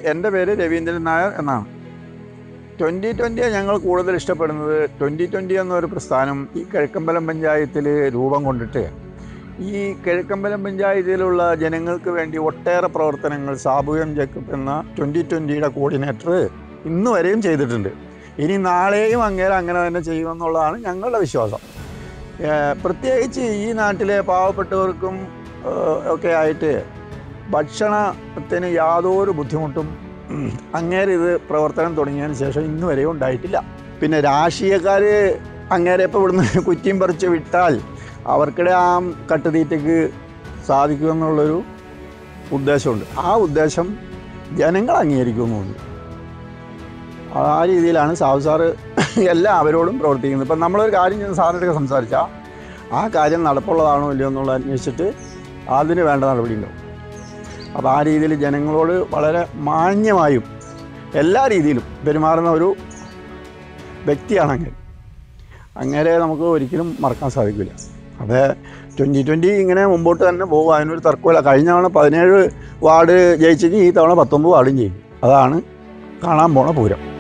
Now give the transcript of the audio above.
എൻ്റെ പേര് രവീന്ദ്രൻ നായർ എന്നാണ് ട്വൻ്റി ട്വൻ്റിയെ ഞങ്ങൾ കൂടുതൽ ഇഷ്ടപ്പെടുന്നത് ട്വൻ്റി ട്വൻ്റി എന്നൊരു പ്രസ്ഥാനം ഈ കിഴക്കമ്പലം പഞ്ചായത്തിൽ രൂപം കൊണ്ടിട്ട് ഈ കിഴക്കമ്പലം പഞ്ചായത്തിലുള്ള ജനങ്ങൾക്ക് വേണ്ടി ഒട്ടേറെ പ്രവർത്തനങ്ങൾ സാബു എം ജേക്കബ് എന്ന ട്വൻ്റി ട്വൻ്റിയുടെ കോർഡിനേറ്റർ ഇന്ന് വരെയും ചെയ്തിട്ടുണ്ട് ഇനി നാളെയും അങ്ങേരെ അങ്ങനെ തന്നെ ചെയ്യുമെന്നുള്ളതാണ് ഞങ്ങളുടെ വിശ്വാസം ഏഹ് പ്രത്യേകിച്ച് ഈ നാട്ടിലെ പാവപ്പെട്ടവർക്കും ഏഹ് ഒക്കെ ആയിട്ട് ഭക്ഷണത്തിന് യാതൊരു ബുദ്ധിമുട്ടും ഉം, അങ്ങേരെ ഇത് പ്രവർത്തനം തുടങ്ങിയതിന് ശേഷം ഇന്ന് വരെയും ഉണ്ടായിട്ടില്ല പിന്നെ രാഷ്ട്രീയക്കാർ അങ്ങേരെ ഇപ്പോൾ ഇവിടുന്ന് കുറ്റിയും പറിച്ച് വിട്ടാൽ അവർക്കിടെ ആ കട്ടുതീറ്റയ്ക്ക് സാധിക്കുമെന്നുള്ളൊരു ഉദ്ദേശമുണ്ട് ആ ഉദ്ദേശം ജനങ്ങൾ അംഗീകരിക്കുന്നുണ്ട് ആ രീതിയിലാണ് സാബു സാറ് എല്ലാ അവരോടും പ്രവർത്തിക്കുന്നത് ഇപ്പം നമ്മളൊരു കാര്യം ചെയ്യുന്ന സാറിനൊക്കെ സംസാരിച്ചാൽ ആ കാര്യം നടപ്പുള്ളതാണോ ഇല്ലയോ എന്നുള്ളത് അന്വേഷിച്ചിട്ട് അതിന് വേണ്ട നടപടി ഉണ്ടാവും അപ്പോൾ ആ രീതിയിൽ ജനങ്ങളോട് വളരെ മാന്യമായും എല്ലാ രീതിയിലും പെരുമാറുന്ന ഒരു വ്യക്തിയാണ് അങ്ങനെ അങ്ങനെ നമുക്ക് ഒരിക്കലും മറക്കാൻ സാധിക്കില്ല അത് ട്വൻറ്റി ട്വൻറ്റി ഇങ്ങനെ മുമ്പോട്ട് തന്നെ പോകും അതിനൊരു തർക്കമില്ല കഴിഞ്ഞ തവണ പതിനേഴ് വാർഡ് ജയിച്ചെങ്കിൽ ഈ തവണ പത്തൊമ്പത് വാർഡും ചെയ്യും അതാണ് കാണാൻ പോണ പൂരം